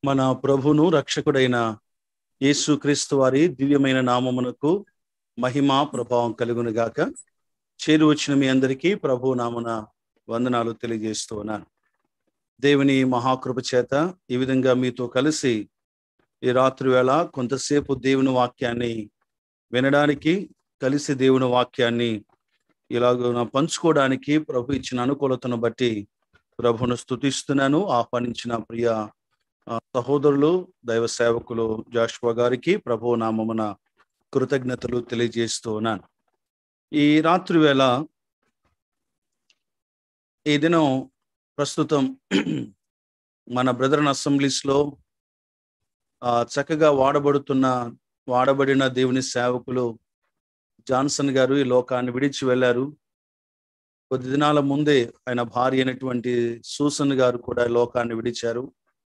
మన ప్రభును రక్షకుడైన యేసుక్రీస్తు వారి దివ్యమైన నామమునకు మహిమ ప్రభావం కలుగును గాక చేరు వచ్చిన మీ అందరికీ ప్రభు నామన వందనాలు తెలియజేస్తూ ఉన్నాను దేవుని మహాకృప చేత ఈ విధంగా మీతో కలిసి ఈ రాత్రి వేళ కొంతసేపు దేవుని వాక్యాన్ని వినడానికి కలిసి దేవుని వాక్యాన్ని ఇలాగ పంచుకోవడానికి ప్రభు ఇచ్చిన అనుకూలతను బట్టి ప్రభును స్థుతిస్తున్నాను ఆహ్వానించిన ప్రియ సహోదరులు దైవ సేవకులు జాషువా గారికి ప్రభు నామమున కృతజ్ఞతలు తెలియజేస్తూ ఉన్నాను ఈ రాత్రి వేళ ఈ దినం ప్రస్తుతం మన బ్రదరన్ అసెంబ్లీస్లో చక్కగా వాడబడుతున్న వాడబడిన దేవుని సేవకులు జాన్సన్ గారు ఈ లోకాన్ని విడిచి వెళ్ళారు కొద్ది దినాల ముందే ఆయన భార్య అయినటువంటి సూసన్ గారు కూడా లోకాన్ని విడిచారు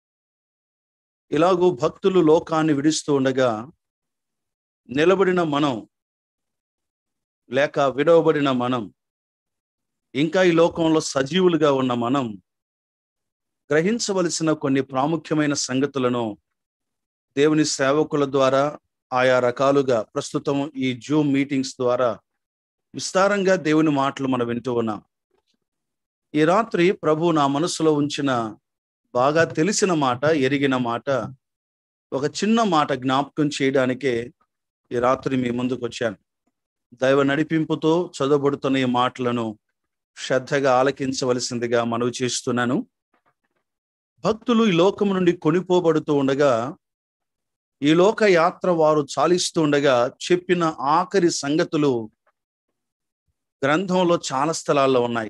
ఇలాగూ భక్తులు లోకాన్ని విడుస్తూ ఉండగా నిలబడిన మనం లేక విడవబడిన మనం ఇంకా ఈ లోకంలో సజీవులుగా ఉన్న మనం గ్రహించవలసిన కొన్ని ప్రాముఖ్యమైన సంగతులను దేవుని సేవకుల ద్వారా ఆయా రకాలుగా ప్రస్తుతం ఈ జూమ్ మీటింగ్స్ ద్వారా విస్తారంగా దేవుని మాటలు మనం వింటూ ఉన్నాం ఈ రాత్రి ప్రభు నా మనసులో ఉంచిన బాగా తెలిసిన మాట ఎరిగిన మాట ఒక చిన్న మాట జ్ఞాపకం చేయడానికే ఈ రాత్రి మీ ముందుకు వచ్చాను దైవ నడిపింపుతో చదవబడుతున్న ఈ మాటలను శ్రద్ధగా ఆలకించవలసిందిగా మనవి చేస్తున్నాను భక్తులు ఈ లోకం నుండి కొనిపోబడుతూ ఉండగా ఈ లోక యాత్ర వారు చాలిస్తూ ఉండగా చెప్పిన ఆఖరి సంగతులు గ్రంథంలో చాలా స్థలాల్లో ఉన్నాయి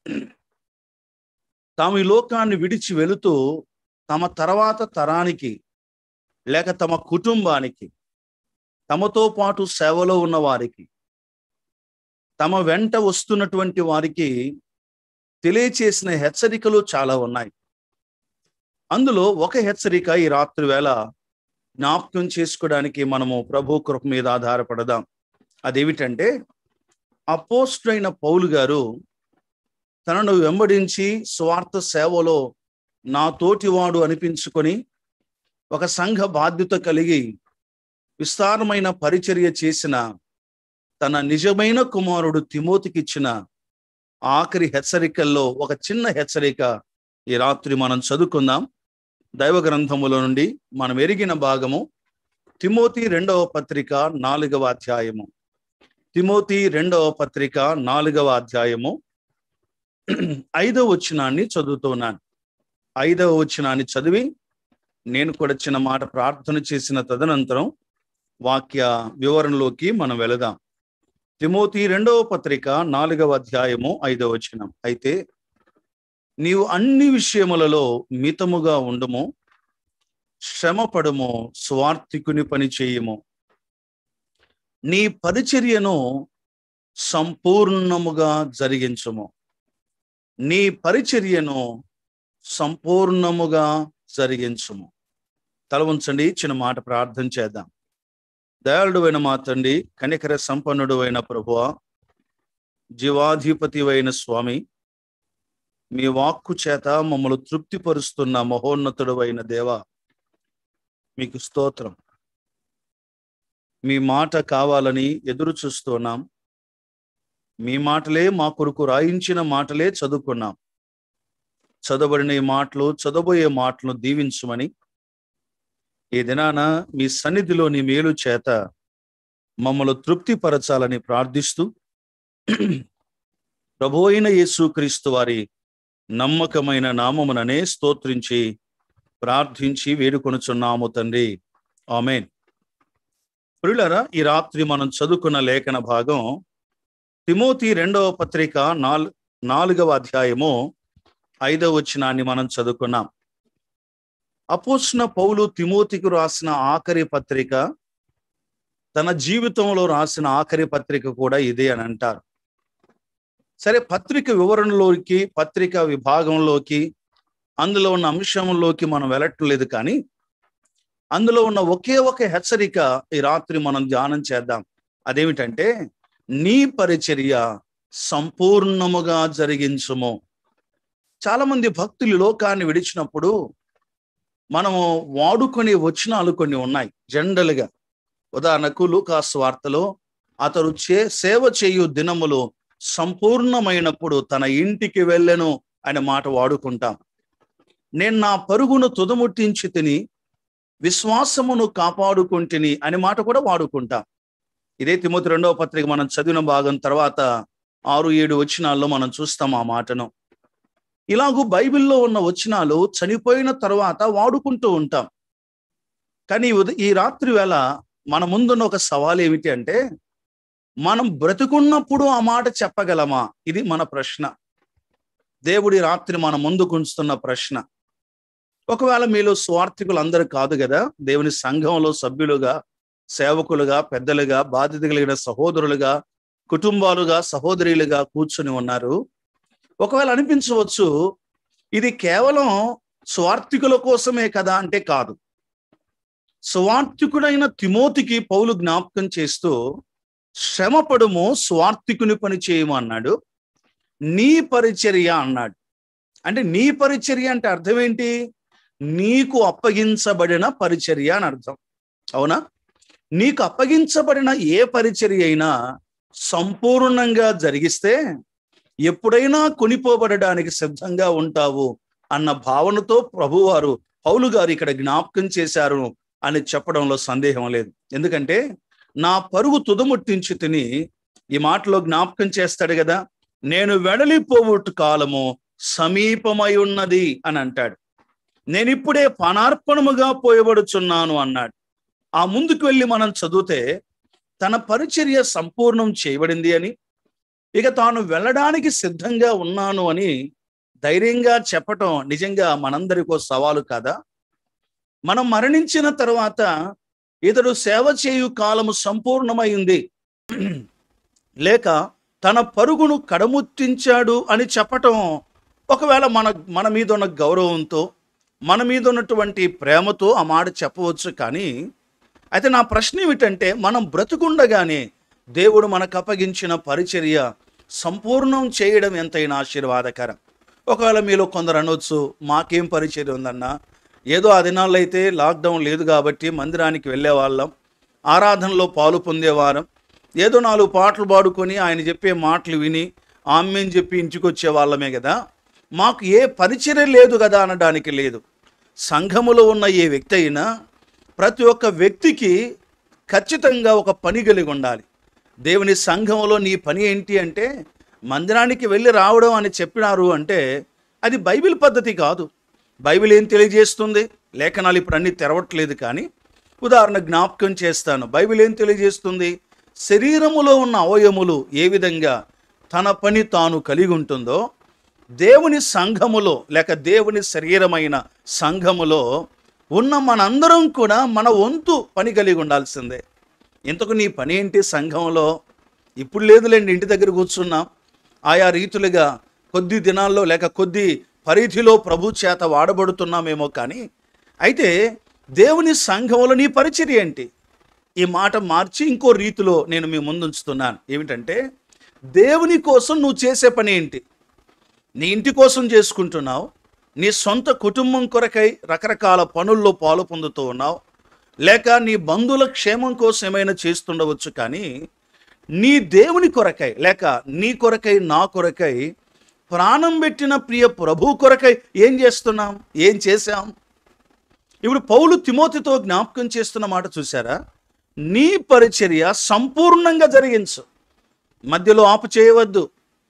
తాము ఈ లోకాన్ని విడిచి వెళుతూ తమ తర్వాత తరానికి లేక తమ కుటుంబానికి తమతో పాటు సేవలో ఉన్న వారికి తమ వెంట వస్తున్నటువంటి వారికి తెలియచేసిన హెచ్చరికలు చాలా ఉన్నాయి అందులో ఒక హెచ్చరిక ఈ రాత్రి వేళ జ్ఞాపకం చేసుకోవడానికి మనము ప్రభు కృప మీద ఆధారపడదాం అదేమిటంటే అపోస్టులైన పౌలు గారు తనను వెంబడించి స్వార్థ సేవలో నా తోటివాడు అనిపించుకొని ఒక సంఘ బాధ్యత కలిగి విస్తారమైన పరిచర్య చేసిన తన నిజమైన కుమారుడు తిమోతికి ఇచ్చిన ఆఖరి హెచ్చరికల్లో ఒక చిన్న హెచ్చరిక ఈ రాత్రి మనం చదువుకుందాం దైవ గ్రంథముల నుండి మనం ఎరిగిన భాగము తిమోతి రెండవ పత్రిక నాలుగవ అధ్యాయము తిమోతి రెండవ పత్రిక నాలుగవ అధ్యాయము ఐదవ వచనాన్ని చదువుతున్నాను ఐదవ వచనాన్ని చదివి నేను కూడా చిన్న మాట ప్రార్థన చేసిన తదనంతరం వాక్య వివరణలోకి మనం వెళదాం తిమోతి రెండవ పత్రిక నాలుగవ అధ్యాయము ఐదవ వచనం అయితే నీవు అన్ని విషయములలో మితముగా ఉండము శ్రమపడము స్వార్థికుని పని చేయము నీ పరిచర్యను సంపూర్ణముగా జరిగించము నీ పరిచర్యను సంపూర్ణముగా జరిగించము తల ఉంచండి చిన్న మాట ప్రార్థన చేద్దాం దయాళుడు అయిన మా తండ్రి కనికర సంపన్నుడు అయిన ప్రభువ జీవాధిపతి అయిన స్వామి మీ వాక్కు చేత మమ్మల్ని తృప్తిపరుస్తున్న మహోన్నతుడు అయిన దేవ మీకు స్తోత్రం మీ మాట కావాలని ఎదురు చూస్తున్నాం మీ మాటలే మా కొరకు రాయించిన మాటలే చదువుకున్నాం చదవబడిన ఈ మాటలు చదవబోయే మాటలను దీవించమని ఈ దినాన మీ సన్నిధిలోని మేలు చేత మమ్మల్ని తృప్తిపరచాలని ప్రార్థిస్తూ ప్రభు అయిన యేసుక్రీస్తు వారి నమ్మకమైన నామముననే స్తోత్రించి ప్రార్థించి వేడుకొనుచున్నాము తండ్రి ఆమెన్ ప్రియులరా ఈ రాత్రి మనం చదువుకున్న లేఖన భాగం తిమోతి రెండవ పత్రిక నాల్ నాలుగవ అధ్యాయము ఐదవ వచనాన్ని మనం చదువుకున్నాం అపోసిన పౌలు తిమోతికి రాసిన ఆఖరి పత్రిక తన జీవితంలో రాసిన ఆఖరి పత్రిక కూడా ఇదే అని అంటారు సరే పత్రిక వివరణలోకి పత్రిక విభాగంలోకి అందులో ఉన్న అంశంలోకి మనం వెళ్ళట్లేదు కానీ అందులో ఉన్న ఒకే ఒక హెచ్చరిక ఈ రాత్రి మనం ధ్యానం చేద్దాం అదేమిటంటే నీ పరిచర్య సంపూర్ణముగా జరిగించుము చాలా మంది భక్తులు లోకాన్ని విడిచినప్పుడు మనము వాడుకునే వచనాలు కొన్ని ఉన్నాయి జనరల్గా ఉదాహరణకు లూకాస్ వార్తలో అతడు చే సేవ చేయు దినములు సంపూర్ణమైనప్పుడు తన ఇంటికి వెళ్ళెను అనే మాట వాడుకుంటాం నేను నా పరుగును తుదముట్టించి తిని విశ్వాసమును కాపాడుకుంటుని అనే మాట కూడా వాడుకుంటాం ఇదే తిమోతి రెండవ పత్రిక మనం చదివిన భాగం తర్వాత ఆరు ఏడు వచనాల్లో మనం చూస్తాం ఆ మాటను ఇలాగూ బైబిల్లో ఉన్న వచనాలు చనిపోయిన తర్వాత వాడుకుంటూ ఉంటాం కానీ ఉద- ఈ రాత్రి వేళ మన ముందున్న ఒక సవాల్ ఏమిటి అంటే మనం బ్రతుకున్నప్పుడు ఆ మాట చెప్పగలమా ఇది మన ప్రశ్న దేవుడి రాత్రి మన ముందుకు ఉంచుతున్న ప్రశ్న ఒకవేళ మీలో స్వార్థికులు అందరూ కాదు కదా దేవుని సంఘంలో సభ్యులుగా సేవకులుగా పెద్దలుగా బాధ్యత కలిగిన సహోదరులుగా కుటుంబాలుగా సహోదరులుగా కూర్చుని ఉన్నారు ఒకవేళ అనిపించవచ్చు ఇది కేవలం స్వార్థికుల కోసమే కదా అంటే కాదు స్వార్థికుడైన తిమోతికి పౌలు జ్ఞాపకం చేస్తూ శ్రమపడుము స్వార్థికుని పని చేయము అన్నాడు నీ పరిచర్య అన్నాడు అంటే నీ పరిచర్య అంటే అర్థం ఏంటి నీకు అప్పగించబడిన పరిచర్య అని అర్థం అవునా నీకు అప్పగించబడిన ఏ పరిచర్య అయినా సంపూర్ణంగా జరిగిస్తే ఎప్పుడైనా కొనిపోబడడానికి సిద్ధంగా ఉంటావు అన్న భావనతో ప్రభువారు పౌలు గారు ఇక్కడ జ్ఞాపకం చేశారు అని చెప్పడంలో సందేహం లేదు ఎందుకంటే నా పరుగు తుదముట్టించి తిని ఈ మాటలో జ్ఞాపకం చేస్తాడు కదా నేను వెడలిపోవుట కాలము సమీపమై ఉన్నది అని అంటాడు నేను ఇప్పుడే పనార్పణముగా పోయబడుచున్నాను అన్నాడు ఆ ముందుకు వెళ్ళి మనం చదివితే తన పరిచర్య సంపూర్ణం చేయబడింది అని ఇక తాను వెళ్ళడానికి సిద్ధంగా ఉన్నాను అని ధైర్యంగా చెప్పటం నిజంగా మనందరికో సవాలు కాదా మనం మరణించిన తర్వాత ఇతడు సేవ చేయు కాలము సంపూర్ణమైంది లేక తన పరుగును కడముట్టించాడు అని చెప్పటం ఒకవేళ మన మన మీద ఉన్న గౌరవంతో మన మీద ఉన్నటువంటి ప్రేమతో ఆ మాట చెప్పవచ్చు కానీ అయితే నా ప్రశ్న ఏమిటంటే మనం బ్రతుకుండగానే దేవుడు మనకు అప్పగించిన పరిచర్య సంపూర్ణం చేయడం ఎంతైనా ఆశీర్వాదకరం ఒకవేళ మీలో కొందరు అనొచ్చు మాకేం పరిచర్య ఉందన్నా ఏదో ఆ దినాల్లో అయితే లాక్డౌన్ లేదు కాబట్టి మందిరానికి వెళ్ళేవాళ్ళం ఆరాధనలో పాలు పొందేవారం ఏదో నాలుగు పాటలు పాడుకొని ఆయన చెప్పే మాటలు విని ఆమెని చెప్పి ఇంటికి వచ్చే వాళ్ళమే కదా మాకు ఏ పరిచర్య లేదు కదా అనడానికి లేదు సంఘములో ఉన్న ఏ వ్యక్తి అయినా ప్రతి ఒక్క వ్యక్తికి ఖచ్చితంగా ఒక పని కలిగి ఉండాలి దేవుని సంఘంలో నీ పని ఏంటి అంటే మందిరానికి వెళ్ళి రావడం అని చెప్పినారు అంటే అది బైబిల్ పద్ధతి కాదు బైబిల్ ఏం తెలియజేస్తుంది లేఖనాలు ఇప్పుడు అన్ని తెరవట్లేదు కానీ ఉదాహరణ జ్ఞాపకం చేస్తాను బైబిల్ ఏం తెలియజేస్తుంది శరీరములో ఉన్న అవయములు ఏ విధంగా తన పని తాను కలిగి ఉంటుందో దేవుని సంఘములో లేక దేవుని శరీరమైన సంఘములో ఉన్న మనందరం కూడా మన వంతు పని కలిగి ఉండాల్సిందే ఇంతకు నీ పని ఏంటి సంఘంలో ఇప్పుడు లేదులేండి ఇంటి దగ్గర కూర్చున్నాం ఆయా రీతులుగా కొద్ది దినాల్లో లేక కొద్ది పరిధిలో ప్రభు చేత వాడబడుతున్నామేమో కానీ అయితే దేవుని సంఘంలో నీ పరిచర్య ఏంటి ఈ మాట మార్చి ఇంకో రీతిలో నేను మీ ముందుంచుతున్నాను ఏమిటంటే దేవుని కోసం నువ్వు చేసే పని ఏంటి నీ ఇంటి కోసం చేసుకుంటున్నావు నీ సొంత కుటుంబం కొరకై రకరకాల పనుల్లో పాలు పొందుతూ ఉన్నావు లేక నీ బంధువుల క్షేమం కోసం ఏమైనా చేస్తుండవచ్చు కానీ నీ దేవుని కొరకై లేక నీ కొరకై నా కొరకై ప్రాణం పెట్టిన ప్రియ ప్రభు కొరకై ఏం చేస్తున్నాం ఏం చేశాం ఇప్పుడు పౌలు తిమోతితో జ్ఞాపకం చేస్తున్న మాట చూసారా నీ పరిచర్య సంపూర్ణంగా జరిగించు మధ్యలో ఆపు చేయవద్దు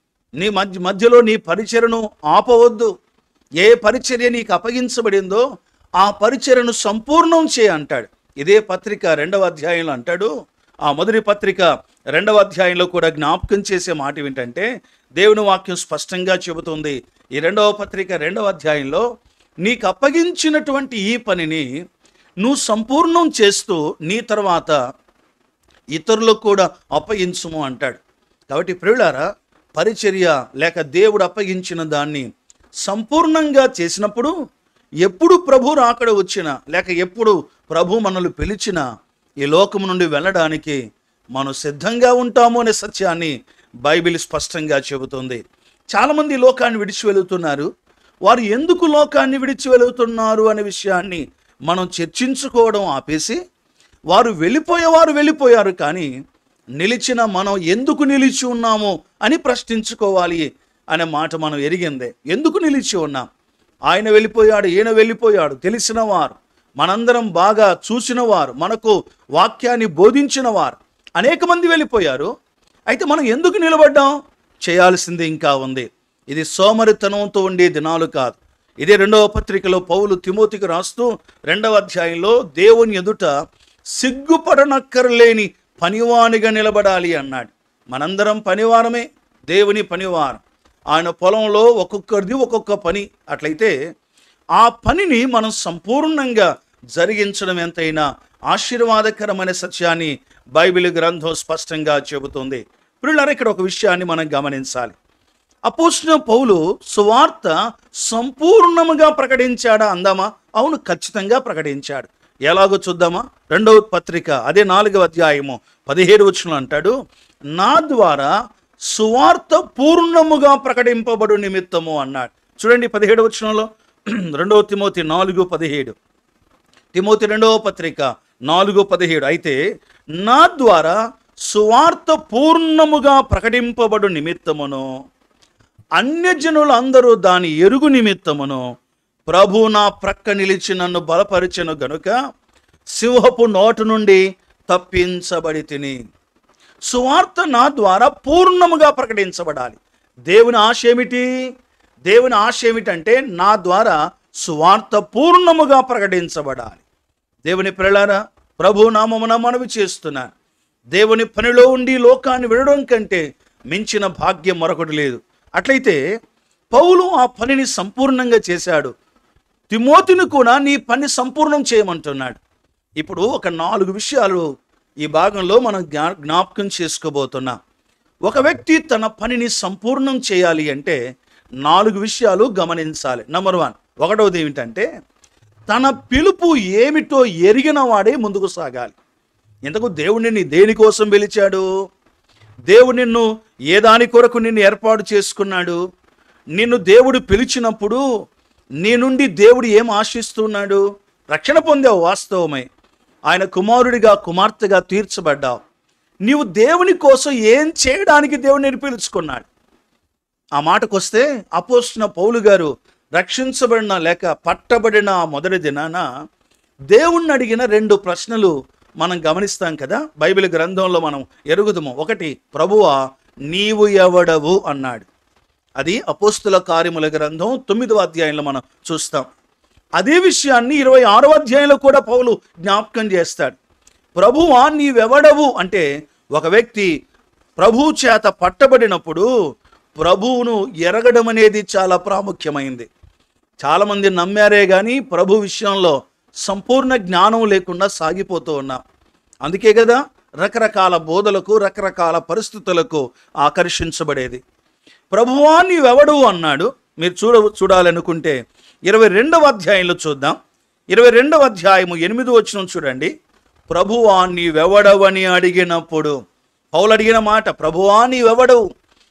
నీ మధ్య మధ్యలో నీ పరిచర్ను ఆపవద్దు ఏ పరిచర్య నీకు అప్పగించబడిందో ఆ పరిచర్ను సంపూర్ణం చేయ అంటాడు ఇదే పత్రిక రెండవ అధ్యాయంలో అంటాడు ఆ మొదటి పత్రిక రెండవ అధ్యాయంలో కూడా జ్ఞాపకం చేసే మాట ఏంటంటే దేవుని వాక్యం స్పష్టంగా చెబుతుంది ఈ రెండవ పత్రిక రెండవ అధ్యాయంలో నీకు అప్పగించినటువంటి ఈ పనిని నువ్వు సంపూర్ణం చేస్తూ నీ తర్వాత ఇతరులకు కూడా అప్పగించుము అంటాడు కాబట్టి ప్రియులారా పరిచర్య లేక దేవుడు అప్పగించిన దాన్ని సంపూర్ణంగా చేసినప్పుడు ఎప్పుడు ప్రభు రాకడ వచ్చినా లేక ఎప్పుడు ప్రభు మనల్ని పిలిచినా ఈ లోకం నుండి వెళ్ళడానికి మనం సిద్ధంగా ఉంటాము అనే సత్యాన్ని బైబిల్ స్పష్టంగా చెబుతుంది చాలామంది ఈ లోకాన్ని విడిచి వెళుతున్నారు వారు ఎందుకు లోకాన్ని విడిచి వెళుతున్నారు అనే విషయాన్ని మనం చర్చించుకోవడం ఆపేసి వారు వెళ్ళిపోయేవారు వెళ్ళిపోయారు కానీ నిలిచిన మనం ఎందుకు నిలిచి ఉన్నాము అని ప్రశ్నించుకోవాలి అనే మాట మనం ఎరిగిందే ఎందుకు నిలిచి ఉన్నాం ఆయన వెళ్ళిపోయాడు ఈయన వెళ్ళిపోయాడు తెలిసిన వారు మనందరం బాగా చూసిన వారు మనకు వాక్యాన్ని బోధించిన వారు అనేక మంది వెళ్ళిపోయారు అయితే మనం ఎందుకు నిలబడ్డాం చేయాల్సింది ఇంకా ఉంది ఇది సోమరితనంతో ఉండే దినాలు కాదు ఇదే రెండవ పత్రికలో పౌలు తిమోతికి రాస్తూ రెండవ అధ్యాయంలో దేవుని ఎదుట సిగ్గుపడనక్కర్లేని పనివానిగా నిలబడాలి అన్నాడు మనందరం పనివారమే దేవుని పనివారం ఆయన పొలంలో ఒక్కొక్కరిది ఒక్కొక్క పని అట్లయితే ఆ పనిని మనం సంపూర్ణంగా జరిగించడం ఎంతైనా ఆశీర్వాదకరమైన సత్యాన్ని బైబిల్ గ్రంథం స్పష్టంగా చెబుతుంది పిల్లలు ఇక్కడ ఒక విషయాన్ని మనం గమనించాలి అపోసిన పౌలు సువార్త సంపూర్ణముగా ప్రకటించాడా అందామా అవును ఖచ్చితంగా ప్రకటించాడు ఎలాగో చూద్దామా రెండవ పత్రిక అదే నాలుగవ అధ్యాయము పదిహేడు వచ్చిన అంటాడు నా ద్వారా సువార్త పూర్ణముగా ప్రకటింపబడు నిమిత్తము అన్నాడు చూడండి పదిహేడు వచనంలో రెండవ తిమోతి నాలుగు పదిహేడు తిమోతి రెండవ పత్రిక నాలుగు పదిహేడు అయితే నా ద్వారా సువార్త పూర్ణముగా ప్రకటింపబడు నిమిత్తమును అన్యజనులందరూ దాని ఎరుగు నిమిత్తమును ప్రభు నా ప్రక్క నిలిచి నన్ను బలపరిచెను గనుక సింహపు నోటు నుండి తప్పించబడి తిని సువార్త నా ద్వారా పూర్ణముగా ప్రకటించబడాలి దేవుని ఆశ ఏమిటి దేవుని ఆశ ఏమిటంటే నా ద్వారా సువార్త పూర్ణముగా ప్రకటించబడాలి దేవుని పిల్లలారా ప్రభు నామమున మనవి చేస్తున్నాను దేవుని పనిలో ఉండి లోకాన్ని వినడం కంటే మించిన భాగ్యం మరొకటి లేదు అట్లయితే పౌలు ఆ పనిని సంపూర్ణంగా చేశాడు తిమోతిని కూడా నీ పని సంపూర్ణం చేయమంటున్నాడు ఇప్పుడు ఒక నాలుగు విషయాలు ఈ భాగంలో మనం జ్ఞా జ్ఞాపకం చేసుకోబోతున్నాం ఒక వ్యక్తి తన పనిని సంపూర్ణం చేయాలి అంటే నాలుగు విషయాలు గమనించాలి నంబర్ వన్ ఒకటవది ఏమిటంటే తన పిలుపు ఏమిటో ఎరిగిన వాడే ముందుకు సాగాలి ఇంతకు దేవుడిని నీ దేనికోసం పిలిచాడు దేవుడు నిన్ను ఏ దాని కొరకు నిన్ను ఏర్పాటు చేసుకున్నాడు నిన్ను దేవుడు పిలిచినప్పుడు నీ నుండి దేవుడు ఏం ఆశిస్తున్నాడు రక్షణ పొందావు వాస్తవమే ఆయన కుమారుడిగా కుమార్తెగా తీర్చబడ్డావు నీవు దేవుని కోసం ఏం చేయడానికి దేవుడిని పిలుచుకున్నాడు ఆ మాటకొస్తే అపోస్తున్న పౌలు గారు రక్షించబడిన లేక పట్టబడిన ఆ మొదటి దినాన దేవుణ్ణి అడిగిన రెండు ప్రశ్నలు మనం గమనిస్తాం కదా బైబిల్ గ్రంథంలో మనం ఎరుగుదము ఒకటి ప్రభువా నీవు ఎవడవు అన్నాడు అది అపోస్తుల కార్యముల గ్రంథం తొమ్మిదవ అధ్యాయంలో మనం చూస్తాం అదే విషయాన్ని ఇరవై ఆరవ అధ్యాయంలో కూడా పౌలు జ్ఞాపకం చేస్తాడు ప్రభువా నీవెవడవు అంటే ఒక వ్యక్తి ప్రభువు చేత పట్టబడినప్పుడు ప్రభువును ఎరగడం అనేది చాలా ప్రాముఖ్యమైంది చాలామంది నమ్మారే కానీ ప్రభు విషయంలో సంపూర్ణ జ్ఞానం లేకుండా సాగిపోతూ ఉన్నాం అందుకే కదా రకరకాల బోధలకు రకరకాల పరిస్థితులకు ఆకర్షించబడేది ప్రభువా నీవెవడు అన్నాడు మీరు చూడ చూడాలనుకుంటే ఇరవై రెండవ అధ్యాయంలో చూద్దాం ఇరవై రెండవ అధ్యాయము ఎనిమిది వచ్చిన చూడండి ప్రభువా నీవెవడవని అడిగినప్పుడు పౌలు అడిగిన మాట ప్రభువా నీవెవడవు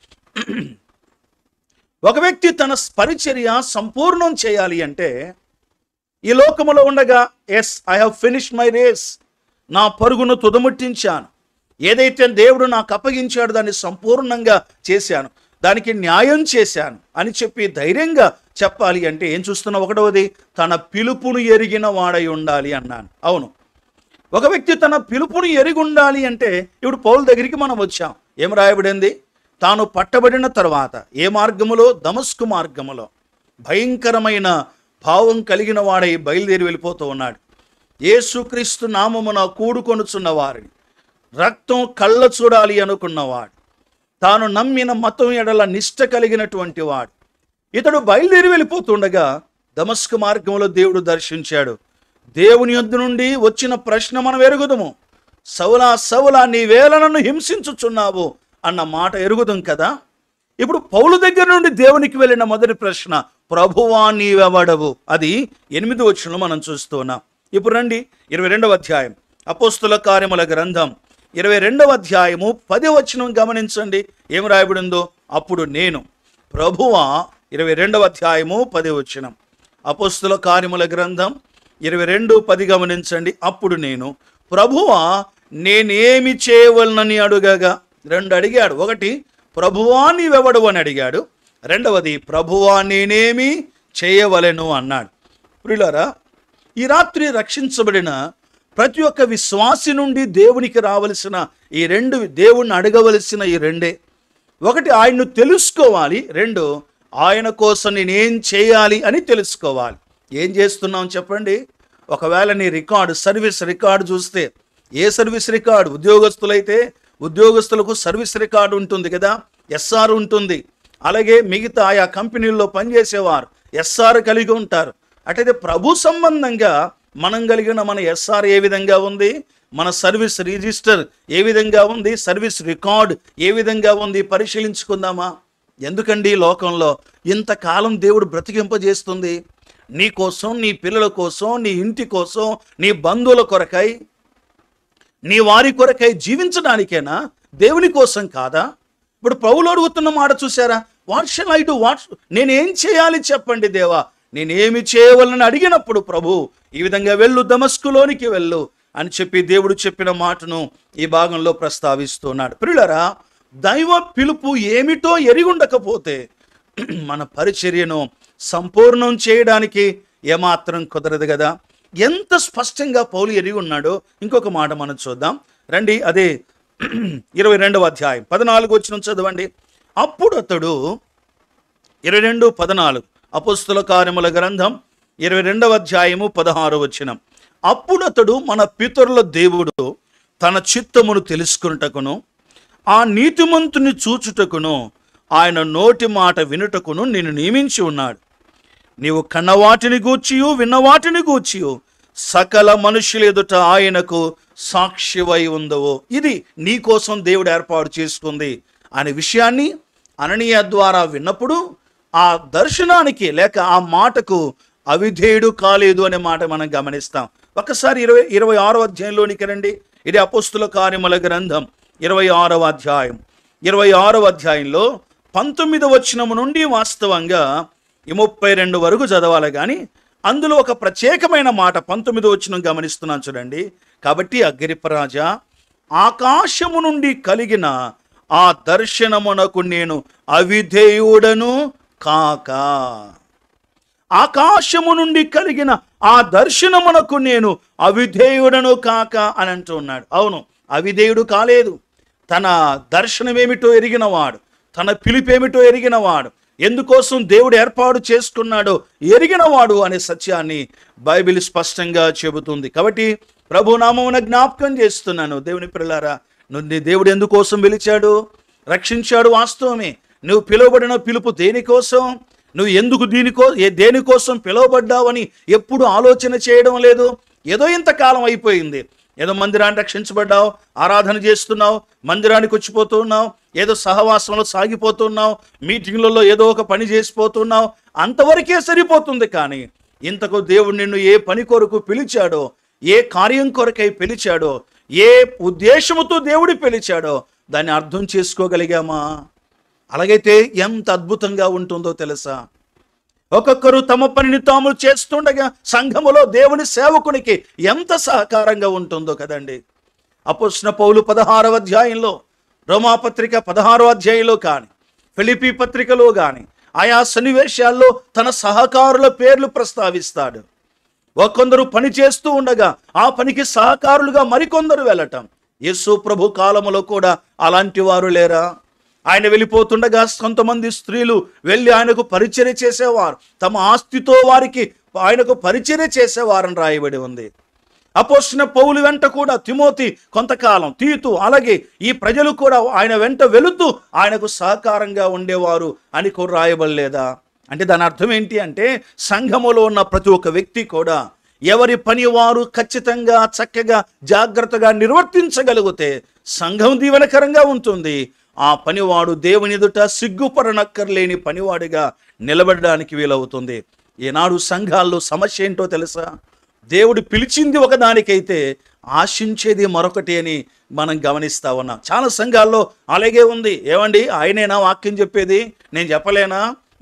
ఒక వ్యక్తి తన పరిచర్య సంపూర్ణం చేయాలి అంటే ఈ లోకములో ఉండగా yes I have finish my race నా పరుగును తుదముట్టించాను ఏదైతే దేవుడు నాకు అప్పగించాడు దాన్ని సంపూర్ణంగా చేశాను దానికి న్యాయం చేశాను అని చెప్పి ధైర్యంగా చెప్పాలి అంటే ఏం చూస్తున్నా ఒకటవది తన పిలుపును ఎరిగిన వాడై ఉండాలి అన్నాను అవును ఒక వ్యక్తి తన పిలుపుని ఎరిగి ఉండాలి అంటే ఇప్పుడు పౌల దగ్గరికి మనం వచ్చాం ఏం రాయబడింది తాను పట్టబడిన తర్వాత ఏ మార్గములో దమస్కు మార్గములో భయంకరమైన భావం కలిగిన వాడై బయలుదేరి వెళ్ళిపోతూ ఉన్నాడు యేసుక్రీస్తు నామమున కూడుకొనుచున్న వారిని రక్తం కళ్ళ చూడాలి అనుకున్నవాడు తాను నమ్మిన మతం ఎడల నిష్ట కలిగినటువంటి వాడు ఇతడు బయలుదేరి వెళ్ళిపోతుండగా దమస్కు మార్గంలో దేవుడు దర్శించాడు దేవుని యొద్ద నుండి వచ్చిన ప్రశ్న మనం ఎరుగుదము సౌలా సౌలా నీ వేళ నన్ను హింసించుచున్నావు అన్న మాట ఎరుగుదాం కదా ఇప్పుడు పౌలు దగ్గర నుండి దేవునికి వెళ్ళిన మొదటి ప్రశ్న ప్రభువా నీవెవడవు అది ఎనిమిది వచ్చిన మనం చూస్తున్నాం ఇప్పుడు రండి ఇరవై రెండవ అధ్యాయం అపోస్తుల కార్యముల గ్రంథం ఇరవై రెండవ అధ్యాయము పది వచనం గమనించండి ఏం రాయబడిందో అప్పుడు నేను ప్రభువా ఇరవై రెండవ అధ్యాయము పది వచ్చినం అపోస్తుల కార్యముల గ్రంథం ఇరవై రెండు పది గమనించండి అప్పుడు నేను ప్రభువా నేనేమి చేయవలనని అడుగగా రెండు అడిగాడు ఒకటి ప్రభువా నీవెవడు అని అడిగాడు రెండవది ప్రభువా నేనేమి చేయవలెను అన్నాడు ప్రియులారా ఈ రాత్రి రక్షించబడిన ప్రతి ఒక్క విశ్వాసి నుండి దేవునికి రావలసిన ఈ రెండు దేవుణ్ణి అడగవలసిన ఈ రెండే ఒకటి ఆయన్ను తెలుసుకోవాలి రెండు ఆయన కోసం నేనేం చేయాలి అని తెలుసుకోవాలి ఏం చేస్తున్నాం చెప్పండి ఒకవేళ నీ రికార్డు సర్వీస్ రికార్డు చూస్తే ఏ సర్వీస్ రికార్డు ఉద్యోగస్తులైతే ఉద్యోగస్తులకు సర్వీస్ రికార్డు ఉంటుంది కదా ఎస్ఆర్ ఉంటుంది అలాగే మిగతా ఆయా కంపెనీల్లో పనిచేసేవారు ఎస్ఆర్ కలిగి ఉంటారు అటైతే ప్రభు సంబంధంగా మనం కలిగిన మన ఎస్ఆర్ ఏ విధంగా ఉంది మన సర్వీస్ రిజిస్టర్ ఏ విధంగా ఉంది సర్వీస్ రికార్డ్ ఏ విధంగా ఉంది పరిశీలించుకుందామా ఎందుకండి ఈ లోకంలో ఇంతకాలం దేవుడు బ్రతికింపజేస్తుంది నీ కోసం నీ పిల్లల కోసం నీ ఇంటి కోసం నీ బంధువుల కొరకై నీ వారి కొరకై జీవించడానికేనా దేవుని కోసం కాదా ఇప్పుడు పౌలు అడుగుతున్న మాట చూసారా what shall I do what నేనేం చేయాలి చెప్పండి దేవా నేనేమి చేయవలని అడిగినప్పుడు ప్రభు ఈ విధంగా వెళ్ళు దమస్కులోనికి వెళ్ళు అని చెప్పి దేవుడు చెప్పిన మాటను ఈ భాగంలో ప్రస్తావిస్తున్నాడు ప్రియులరా దైవ పిలుపు ఏమిటో ఎరిగుండకపోతే మన పరిచర్యను సంపూర్ణం చేయడానికి ఏమాత్రం కుదరదు కదా ఎంత స్పష్టంగా పౌలు ఎరిగి ఉన్నాడో ఇంకొక మాట మనం చూద్దాం రండి అదే ఇరవై రెండవ అధ్యాయం పద్నాలుగు వచ్చిన చదవండి అప్పుడు అతడు ఇరవై రెండు పద్నాలుగు అపుస్తుల కార్యముల గ్రంథం ఇరవై రెండవ అధ్యాయము పదహారు వచనం అప్పుడు అతడు మన పితరుల దేవుడు తన చిత్తమును తెలుసుకున్నటకును ఆ నీతిమంతుని చూచుటకును ఆయన నోటి మాట వినుటకును నేను నియమించి ఉన్నాడు నీవు కన్నవాటిని గూర్చియు విన్నవాటిని గూర్చియు సకల మనుషుల ఎదుట ఆయనకు సాక్షివై ఉందవో ఇది నీ కోసం దేవుడు ఏర్పాటు చేసుకుంది అనే విషయాన్ని అననీయ ద్వారా విన్నప్పుడు ఆ దర్శనానికి లేక ఆ మాటకు అవిధేయుడు కాలేదు అనే మాట మనం గమనిస్తాం ఒకసారి ఇరవై ఇరవై ఆరో అధ్యాయంలోనికి రండి ఇది అపోస్తుల కార్యముల గ్రంథం ఇరవై ఆరవ అధ్యాయం ఇరవై ఆరవ అధ్యాయంలో పంతొమ్మిది వచనము నుండి వాస్తవంగా ఈ ముప్పై రెండు వరకు చదవాలి కానీ అందులో ఒక ప్రత్యేకమైన మాట పంతొమ్మిది వచనం గమనిస్తున్నాను చూడండి కాబట్టి అగ్రిపరాజా ఆకాశము నుండి కలిగిన ఆ దర్శనమునకు నేను అవిధేయుడను కాక ఆకాశము నుండి కలిగిన ఆ దర్శనమునకు నేను అవిధేయుడను కాక అని అంటూ ఉన్నాడు అవును అవిధేయుడు కాలేదు తన దర్శనమేమిటో ఎరిగినవాడు తన పిలిపేమిటో ఎరిగినవాడు ఎందుకోసం దేవుడు ఏర్పాటు చేసుకున్నాడో ఎరిగినవాడు అనే సత్యాన్ని బైబిల్ స్పష్టంగా చెబుతుంది కాబట్టి ప్రభునామమున జ్ఞాపకం చేస్తున్నాను దేవుని పిల్లారా నువ్వు నీ దేవుడు ఎందుకోసం పిలిచాడు రక్షించాడు వాస్తవమే నువ్వు పిలువబడిన పిలుపు దేనికోసం నువ్వు ఎందుకు దీనికో ఏ దేనికోసం పిలువబడ్డావని ఎప్పుడు ఆలోచన చేయడం లేదు ఏదో ఇంతకాలం అయిపోయింది ఏదో మందిరాన్ని రక్షించబడ్డావు ఆరాధన చేస్తున్నావు మందిరానికి వచ్చిపోతూ ఉన్నావు ఏదో సహవాసంలో సాగిపోతున్నావు మీటింగ్లలో ఏదో ఒక పని చేసిపోతున్నావు అంతవరకే సరిపోతుంది కానీ ఇంతకు దేవుడు నిన్ను ఏ పని కొరకు పిలిచాడో ఏ కార్యం కొరకై పిలిచాడో ఏ ఉద్దేశముతో దేవుడు పిలిచాడో దాన్ని అర్థం చేసుకోగలిగామా అలాగైతే ఎంత అద్భుతంగా ఉంటుందో తెలుసా ఒక్కొక్కరు తమ పనిని తాము చేస్తుండగా సంఘములో దేవుని సేవకునికి ఎంత సహకారంగా ఉంటుందో కదండి అపోసిన పౌలు పదహారవ అధ్యాయంలో రోమాపత్రిక పదహారవ అధ్యాయంలో కానీ ఫిలిపి పత్రికలో కానీ ఆయా సన్నివేశాల్లో తన సహకారుల పేర్లు ప్రస్తావిస్తాడు ఒక్కొందరు పని చేస్తూ ఉండగా ఆ పనికి సహకారులుగా మరికొందరు వెళ్ళటం యేసు ప్రభు కాలములో కూడా అలాంటి వారు లేరా ఆయన వెళ్ళిపోతుండగా కొంతమంది స్త్రీలు వెళ్ళి ఆయనకు పరిచర్య చేసేవారు తమ ఆస్తితో వారికి ఆయనకు పరిచర్య చేసేవారని రాయబడి ఉంది అపోసిన పౌలు వెంట కూడా తిమోతి కొంతకాలం తీతు అలాగే ఈ ప్రజలు కూడా ఆయన వెంట వెళుతూ ఆయనకు సహకారంగా ఉండేవారు అని కూడా రాయబడలేదా అంటే దాని అర్థం ఏంటి అంటే సంఘములో ఉన్న ప్రతి ఒక్క వ్యక్తి కూడా ఎవరి పని వారు ఖచ్చితంగా చక్కగా జాగ్రత్తగా నిర్వర్తించగలిగితే సంఘం దీవెనకరంగా ఉంటుంది ఆ పనివాడు దేవుని ఎదుట సిగ్గుపడనక్కర్లేని పనివాడిగా నిలబడడానికి వీలవుతుంది ఈనాడు సంఘాల్లో సమస్య ఏంటో తెలుసా దేవుడు పిలిచింది ఒకదానికైతే ఆశించేది మరొకటి అని మనం గమనిస్తా ఉన్నాం చాలా సంఘాల్లో అలాగే ఉంది ఏమండి ఆయనేనా వాక్యం చెప్పేది నేను చెప్పలేనా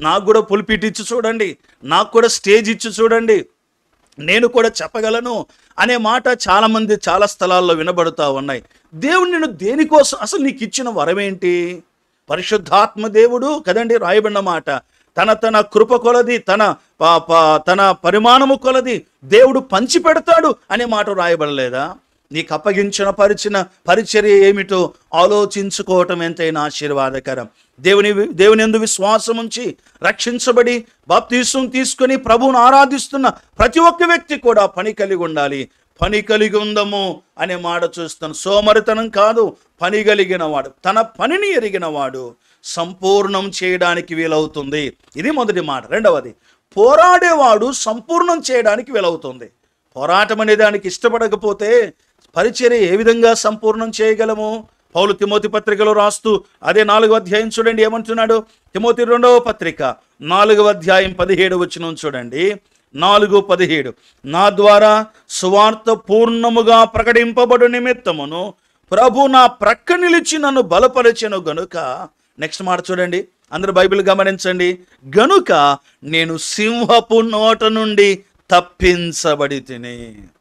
నాకు కూడా పులిపిట్ ఇచ్చి చూడండి నాకు కూడా స్టేజ్ ఇచ్చి చూడండి నేను కూడా చెప్పగలను అనే మాట చాలామంది చాలా స్థలాల్లో వినబడుతూ ఉన్నాయి దేవుడు నేను దేనికోసం అసలు నీకు ఇచ్చిన వరమేంటి పరిశుద్ధాత్మ దేవుడు కదండి రాయబడిన మాట తన తన కృప కొలది తన ప- ప- తన పరిమాణము కొలది దేవుడు పంచి పెడతాడు అనే మాట రాయబడలేదా నీకు అప్పగించిన పరిచిన పరిచర్య ఏమిటో ఆలోచించుకోవటం ఎంతైనా ఆశీర్వాదకరం దేవుని దేవుని ఎందు విశ్వాసం ఉంచి రక్షించబడి బాప్తీసం తీసుకొని ప్రభువును ఆరాధిస్తున్న ప్రతి ఒక్క వ్యక్తి కూడా పని కలిగి ఉండాలి పని కలిగి ఉందము అనే మాట చూస్తాను సోమరితనం కాదు పని కలిగిన వాడు తన పనిని ఎరిగిన వాడు సంపూర్ణం చేయడానికి వీలవుతుంది ఇది మొదటి మాట రెండవది పోరాడేవాడు సంపూర్ణం చేయడానికి వీలవుతుంది పోరాటం అనే దానికి ఇష్టపడకపోతే పరిచర్య ఏ విధంగా సంపూర్ణం చేయగలము పౌలు తిమోతి పత్రికలో రాస్తూ అదే నాలుగవ అధ్యాయం చూడండి ఏమంటున్నాడు తిమోతి రెండవ పత్రిక నాలుగవ అధ్యాయం పదిహేడు వచ్చిన చూడండి నాలుగు పదిహేడు నా ద్వారా సువార్త పూర్ణముగా ప్రకటింపబడు నిమిత్తమును ప్రభు నా ప్రక్క నిలిచి నన్ను బలపరిచెను గనుక నెక్స్ట్ మాట చూడండి అందరూ బైబిల్ గమనించండి గనుక నేను సింహపు నోట నుండి తప్పించబడి తిని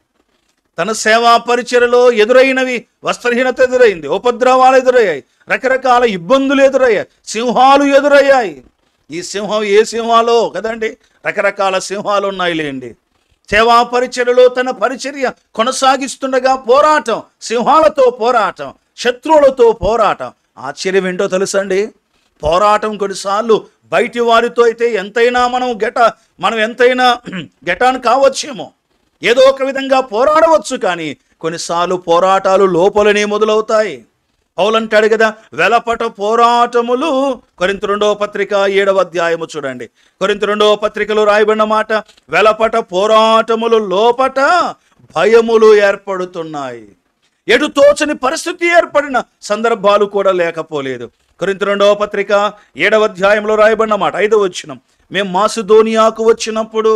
తన సేవా పరిచయలో ఎదురైనవి వస్త్రహీనత ఎదురైంది ఉపద్రవాలు ఎదురయ్యాయి రకరకాల ఇబ్బందులు ఎదురయ్యాయి సింహాలు ఎదురయ్యాయి ఈ సింహం ఏ సింహాలో కదండి రకరకాల సింహాలు ఉన్నాయి లేండి సేవా పరిచర్యలో తన పరిచర్య కొనసాగిస్తుండగా పోరాటం సింహాలతో పోరాటం శత్రువులతో పోరాటం ఆశ్చర్యం ఏంటో తెలుసండి పోరాటం కొన్నిసార్లు బయటి వారితో అయితే ఎంతైనా మనం గెట మనం ఎంతైనా గెటాన్ కావచ్చేమో ఏదో ఒక విధంగా పోరాడవచ్చు కానీ కొన్నిసార్లు పోరాటాలు లోపలనే మొదలవుతాయి పౌలంటాడు కదా వెలపట పోరాటములు కొరింత రెండవ పత్రిక ఏడవ అధ్యాయము చూడండి కొరింత రెండవ పత్రికలో రాయబడిన మాట వెలపట పోరాటములు లోపట భయములు ఏర్పడుతున్నాయి ఎటు తోచని పరిస్థితి ఏర్పడిన సందర్భాలు కూడా లేకపోలేదు కొరింత రెండవ పత్రిక ఏడవ అధ్యాయంలో రాయబడిన మాట ఐదవ వచ్చినం మేము మాసుధోనియాకు వచ్చినప్పుడు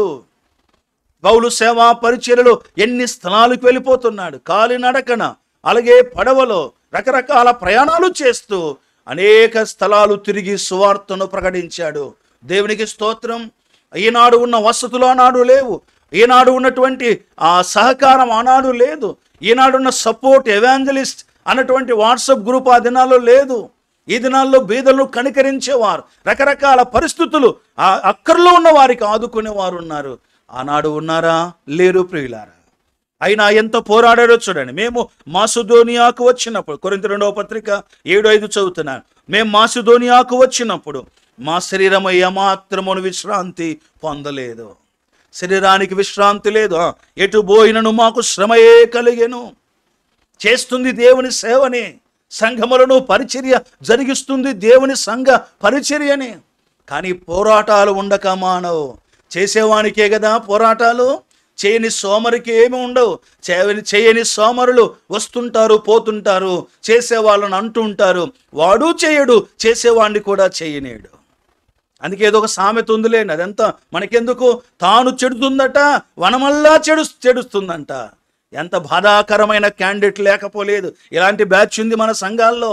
పౌలు సేవా పరిచర్యలో ఎన్ని స్థలాలకు వెళ్ళిపోతున్నాడు కాలినడకన అలాగే పడవలో రకరకాల ప్రయాణాలు చేస్తూ అనేక స్థలాలు తిరిగి సువార్తను ప్రకటించాడు దేవునికి స్తోత్రం ఈనాడు ఉన్న వసతులు ఆనాడు లేవు ఈనాడు ఉన్నటువంటి ఆ సహకారం ఆనాడు లేదు ఈనాడున్న సపోర్ట్ ఎవాంజలిస్ట్ అన్నటువంటి వాట్సాప్ గ్రూప్ ఆ దినాల్లో లేదు ఈ దినాల్లో బీదలను కనికరించేవారు రకరకాల పరిస్థితులు ఆ అక్కర్లో ఉన్న వారికి ఆదుకునేవారు ఉన్నారు ఆనాడు ఉన్నారా లేరు ప్రియులారా అయినా ఎంత పోరాడారో చూడండి మేము మాసుధోనియాకు వచ్చినప్పుడు కొరింత రెండవ పత్రిక ఏడు ఐదు చదువుతున్నాను మేము మాసుధోనియాకు వచ్చినప్పుడు మా శరీరం ఏమాత్రమును విశ్రాంతి పొందలేదు శరీరానికి విశ్రాంతి లేదు ఆ, ఎటు పోయినను మాకు శ్రమయే కలిగెను చేస్తుంది దేవుని సేవని సంఘములను పరిచర్య జరిగిస్తుంది దేవుని సంఘ పరిచర్యని కానీ పోరాటాలు ఉండక మానవు చేసేవానికే కదా పోరాటాలు చేయని సోమరికి ఏమి ఉండవు చేయని చేయని సోమరులు వస్తుంటారు పోతుంటారు చేసే వాళ్ళని అంటుంటారు వాడు చేయడు చేసేవాడిని కూడా చేయనేడు అందుకే ఏదో ఒక సామెత ఉందిలేండి అదంతా మనకెందుకు తాను చెడుతుందట వనమల్లా చెడు చెడుస్తుందంట ఎంత బాధాకరమైన క్యాండిడేట్ లేకపోలేదు ఇలాంటి బ్యాచ్ ఉంది మన సంఘాల్లో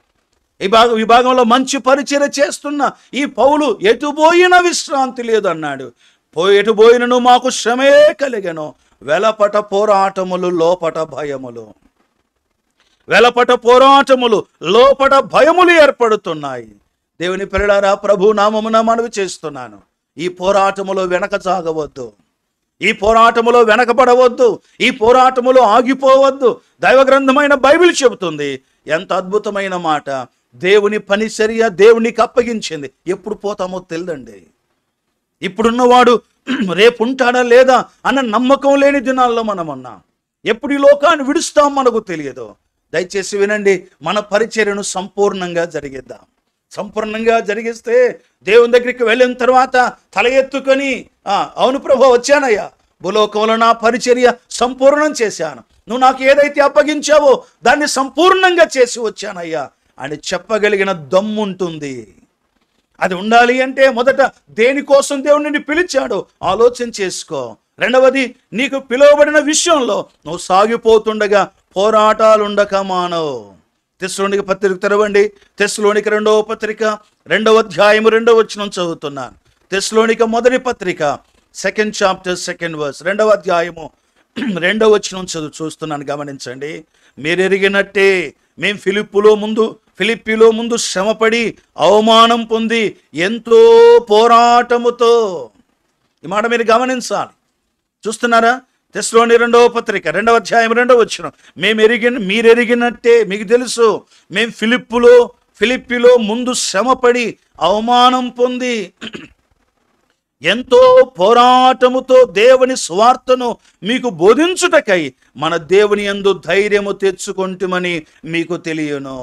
ఈ భాగం విభాగంలో మంచి పరిచయ చేస్తున్న ఈ పౌలు ఎటు పోయిన విశ్రాంతి లేదు అన్నాడు పో ఎటు పోయినను మాకు శ్రమే కలిగెను వెలపట పోరాటములు లోపట భయములు వెలపట పోరాటములు లోపట భయములు ఏర్పడుతున్నాయి దేవుని పిల్లలారా ప్రభు నామమున మనవి చేస్తున్నాను ఈ పోరాటములో వెనక సాగవద్దు ఈ పోరాటములో వెనకబడవద్దు ఈ పోరాటములో ఆగిపోవద్దు దైవ గ్రంథమైన బైబిల్ చెబుతుంది ఎంత అద్భుతమైన మాట దేవుని పని చర్య దేవునికి అప్పగించింది ఎప్పుడు పోతామో తెలియదండి ఇప్పుడున్నవాడు రేపు ఉంటాడా లేదా అన్న నమ్మకం లేని దినాల్లో మనం ఉన్నాం ఎప్పుడు ఈ లోకాన్ని విడుస్తాం మనకు తెలియదు దయచేసి వినండి మన పరిచర్యను సంపూర్ణంగా జరిగిద్దాం సంపూర్ణంగా జరిగిస్తే దేవుని దగ్గరికి వెళ్ళిన తర్వాత తల ఎత్తుకొని "ఆ, అవును ప్రభు వచ్చానయ్యా భూలోకంలో నా పరిచర్య సంపూర్ణం చేశాను నువ్వు నాకు ఏదైతే అప్పగించావో దాన్ని సంపూర్ణంగా చేసి వచ్చానయ్యా అని చెప్పగలిగిన దమ్ముంటుంది అది ఉండాలి అంటే మొదట దేనికోసం దేవుడు నిన్ను పిలిచాడో ఆలోచన చేసుకో రెండవది నీకు పిలువబడిన విషయంలో నువ్వు సాగిపోతుండగా పోరాటాలు ఉండక మానవు తెస్సులోనికి పత్రిక తెరవండి తెస్సులోనికి రెండవ పత్రిక రెండవ అధ్యాయము రెండవ వచనం చదువుతున్నాను తెస్లోనిక మొదటి పత్రిక సెకండ్ చాప్టర్ సెకండ్ వర్స్ రెండవ అధ్యాయము రెండవ వచనం చదువు చూస్తున్నాను గమనించండి మీరు ఎరిగినట్టే మేం ఫిలిప్పులో ముందు ఫిలిప్పిలో ముందు శ్రమపడి అవమానం పొంది ఎంతో పోరాటముతో ఈ మాట మీరు గమనించాలి చూస్తున్నారా తెస్లోని రెండవ పత్రిక రెండవ అధ్యాయం రెండవ వచ్చిన మేము ఎరిగిన మీరు ఎరిగినట్టే మీకు తెలుసు మేము ఫిలిప్పులో ఫిలిప్పిలో ముందు శ్రమపడి అవమానం పొంది ఎంతో పోరాటముతో దేవుని స్వార్థను మీకు బోధించుటకై మన దేవుని యందు ధైర్యము తెచ్చుకుంటుమని మీకు తెలియను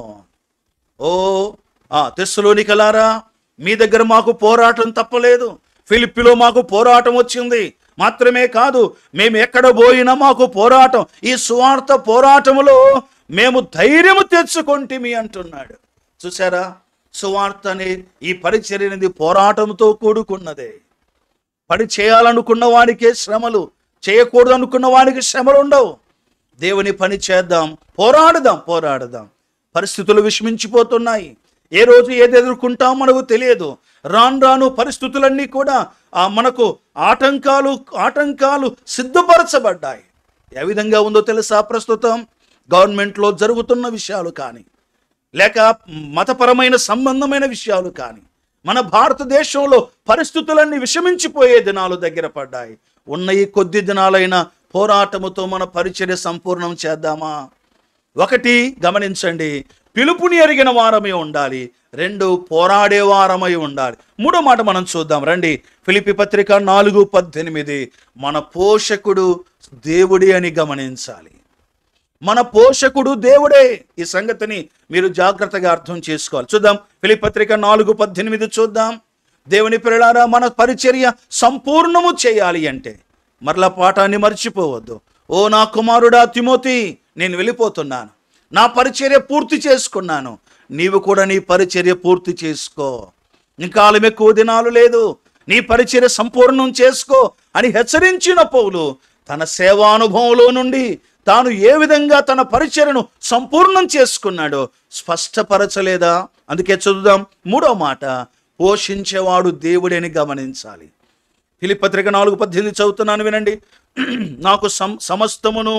ఓ ఆ తెస్సలోనికలారా మీ దగ్గర మాకు పోరాటం తప్పలేదు ఫిలిప్పిలో మాకు పోరాటం వచ్చింది మాత్రమే కాదు మేము ఎక్కడ పోయినా మాకు పోరాటం ఈ సువార్త పోరాటములో మేము ధైర్యము తెచ్చుకుంటేమి అంటున్నాడు చూసారా సువార్త అనే ఈ పరిచర్య అనేది పోరాటంతో కూడుకున్నదే పని చేయాలనుకున్న వాడికే శ్రమలు చేయకూడదు అనుకున్న వాడికి శ్రమలు ఉండవు దేవుని పని చేద్దాం పోరాడదాం పోరాడదాం పరిస్థితులు విషమించిపోతున్నాయి ఏ రోజు ఏది ఎదుర్కొంటాం మనకు తెలియదు రాను రాను పరిస్థితులన్నీ కూడా ఆ మనకు ఆటంకాలు ఆటంకాలు సిద్ధపరచబడ్డాయి ఏ విధంగా ఉందో తెలుసా ప్రస్తుతం గవర్నమెంట్లో జరుగుతున్న విషయాలు కానీ లేక మతపరమైన సంబంధమైన విషయాలు కానీ మన భారతదేశంలో పరిస్థితులన్నీ విషమించిపోయే దినాలు దగ్గర పడ్డాయి ఉన్న ఈ కొద్ది దినాలైన పోరాటముతో మన పరిచర్య సంపూర్ణం చేద్దామా ఒకటి గమనించండి పిలుపుని ఎరిగిన వారమై ఉండాలి రెండు పోరాడే వారమై ఉండాలి మూడో మాట మనం చూద్దాం రండి ఫిలిపి పత్రిక నాలుగు పద్దెనిమిది మన పోషకుడు దేవుడి అని గమనించాలి మన పోషకుడు దేవుడే ఈ సంగతిని మీరు జాగ్రత్తగా అర్థం చేసుకోవాలి చూద్దాం ఫిలిప్ పత్రిక నాలుగు పద్దెనిమిది చూద్దాం దేవుని పిల్లలారా మన పరిచర్య సంపూర్ణము చేయాలి అంటే మరలా పాఠాన్ని మర్చిపోవద్దు ఓ నా కుమారుడా తిమోతి నేను వెళ్ళిపోతున్నాను నా పరిచర్య పూర్తి చేసుకున్నాను నీవు కూడా నీ పరిచర్య పూర్తి చేసుకో ఇంకా కాలం ఎక్కువ దినాలు లేదు నీ పరిచర్య సంపూర్ణం చేసుకో అని హెచ్చరించిన పౌలు తన సేవానుభవంలో నుండి తాను ఏ విధంగా తన పరిచర్యను సంపూర్ణం చేసుకున్నాడో స్పష్టపరచలేదా అందుకే చదువుదాం మూడో మాట పోషించేవాడు దేవుడని గమనించాలి ఫిలిపత్రిక నాలుగు పద్దెనిమిది చదువుతున్నాను వినండి నాకు సం సమస్తమును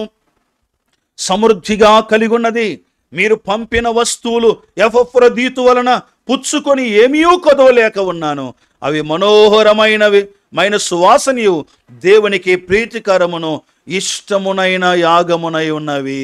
సమృద్ధిగా కలిగి ఉన్నది మీరు పంపిన వస్తువులు ఎఫ్రదీతు వలన పుచ్చుకొని ఏమీ కొదవలేక ఉన్నాను అవి మనోహరమైనవి మైన సువాసనయు దేవునికి ప్రీతికరమును ఇష్టమునైన యాగమునై ఉన్నవి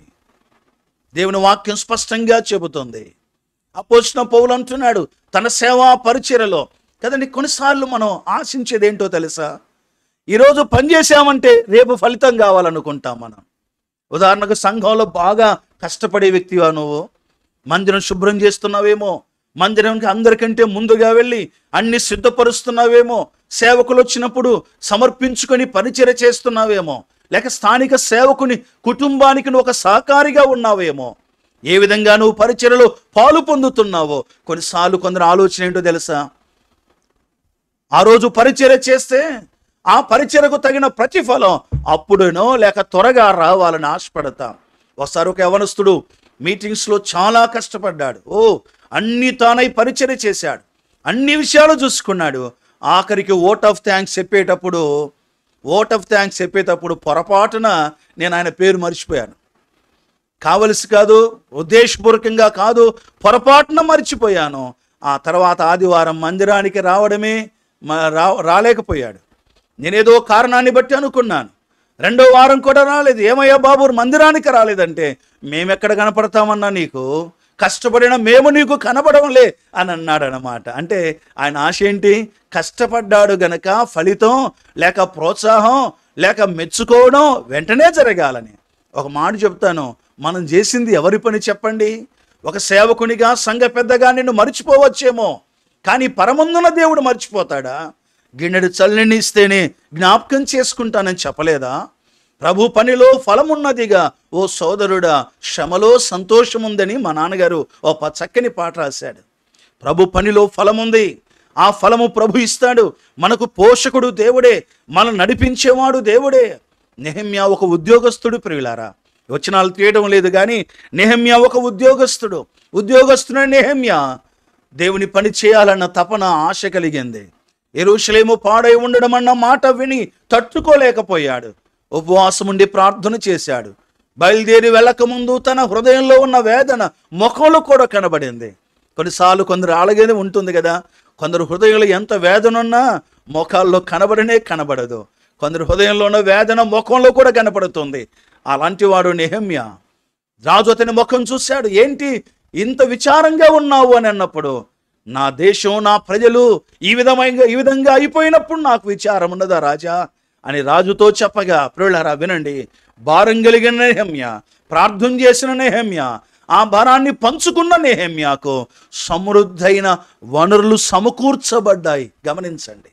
దేవుని వాక్యం స్పష్టంగా చెబుతుంది అపోసిన పౌలు అంటున్నాడు తన సేవా పరిచయలో కదండి కొన్నిసార్లు మనం ఆశించేది ఏంటో తెలుసా ఈరోజు పని చేసామంటే రేపు ఫలితం కావాలనుకుంటాం మనం ఉదాహరణకు సంఘంలో బాగా కష్టపడే వ్యక్తివా నువ్వు మందిరం శుభ్రం చేస్తున్నావేమో మందిరంకి అందరికంటే ముందుగా వెళ్ళి అన్ని సిద్ధపరుస్తున్నావేమో సేవకులు వచ్చినప్పుడు సమర్పించుకొని పరిచయ చేస్తున్నావేమో లేక స్థానిక సేవకుని కుటుంబానికి నువ్వు ఒక సహకారిగా ఉన్నావేమో ఏ విధంగా నువ్వు పరిచయలో పాలు పొందుతున్నావో కొన్నిసార్లు కొందరు ఆలోచన ఏంటో తెలుసా ఆ రోజు పరిచర్య చేస్తే ఆ పరిచర్యకు తగిన ప్రతిఫలం అప్పుడునో లేక త్వరగా రావాలని ఆశపడతాం ఒకసారి ఒక యవనస్తుడు మీటింగ్స్లో చాలా కష్టపడ్డాడు ఓ అన్ని తానై పరిచర్య చేశాడు అన్ని విషయాలు చూసుకున్నాడు ఆఖరికి ఓట్ ఆఫ్ థ్యాంక్స్ చెప్పేటప్పుడు ఓట్ ఆఫ్ థ్యాంక్స్ చెప్పేటప్పుడు పొరపాటున నేను ఆయన పేరు మర్చిపోయాను కావలసి కాదు ఉద్దేశపూర్వకంగా కాదు పొరపాటున మర్చిపోయాను ఆ తర్వాత ఆదివారం మందిరానికి రావడమే మ- రా రాలేకపోయాడు నేనేదో కారణాన్ని బట్టి అనుకున్నాను రెండో వారం కూడా రాలేదు ఏమయ్యా బాబు మందిరానికి రాలేదంటే మేమెక్కడ కనపడతామన్నా నీకు కష్టపడిన మేము నీకు కనపడంలే అని అన్నాడు అనమాట అంటే ఆయన ఆశ ఏంటి కష్టపడ్డాడు గనక ఫలితం లేక ప్రోత్సాహం లేక మెచ్చుకోవడం వెంటనే జరగాలని ఒక మాట చెప్తాను మనం చేసింది ఎవరి పని చెప్పండి ఒక సేవకునిగా సంఘ పెద్దగా నిన్ను మర్చిపోవచ్చేమో కానీ పరమందున దేవుడు మర్చిపోతాడా గిన్నెడు చల్లని ఇస్తేనే జ్ఞాపకం చేసుకుంటానని చెప్పలేదా ప్రభు పనిలో ఫలమున్నదిగా ఓ సోదరుడా శ్రమలో సంతోషముందని మా నాన్నగారు ఓ ప- చక్కని పాట రాశాడు ప్రభు పనిలో ఫలముంది ఆ ఫలము ప్రభు ఇస్తాడు మనకు పోషకుడు దేవుడే మనం నడిపించేవాడు దేవుడే నెహమ్యా ఒక ఉద్యోగస్తుడు ప్రియులారా వచనాలు తీయడం లేదు కానీ నెహమ్యా ఒక ఉద్యోగస్తుడు ఉద్యోగస్తుడు నెహమ్యా దేవుని పని చేయాలన్న తపన ఆశ కలిగింది ఎరుషలేము పాడై ఉండడం అన్న మాట విని తట్టుకోలేకపోయాడు ఉపవాసం ఉండి ప్రార్థన చేశాడు బయలుదేరి వెళ్ళకముందు తన హృదయంలో ఉన్న వేదన ముఖంలో కూడా కనబడింది కొన్నిసార్లు కొందరు అలాగనే ఉంటుంది కదా కొందరు హృదయంలో ఎంత వేదన ఉన్నా ముఖాల్లో కనబడనే కనబడదు కొందరు హృదయంలో ఉన్న వేదన ముఖంలో కూడా కనపడుతుంది అలాంటి వాడు నెహమ్య రాజు అతని ముఖం చూశాడు ఏంటి ఇంత విచారంగా ఉన్నావు అని అన్నప్పుడు నా దేశం నా ప్రజలు ఈ విధమైన ఈ విధంగా అయిపోయినప్పుడు నాకు విచారం ఉన్నదా రాజా అని రాజుతో చెప్పగా ప్రియులారా వినండి భారం కలిగిన నేహమ్య ప్రార్థన చేసిన నేహమ్య ఆ భారాన్ని పంచుకున్న నేహమ్యాకు సమృద్ధైన వనరులు సమకూర్చబడ్డాయి గమనించండి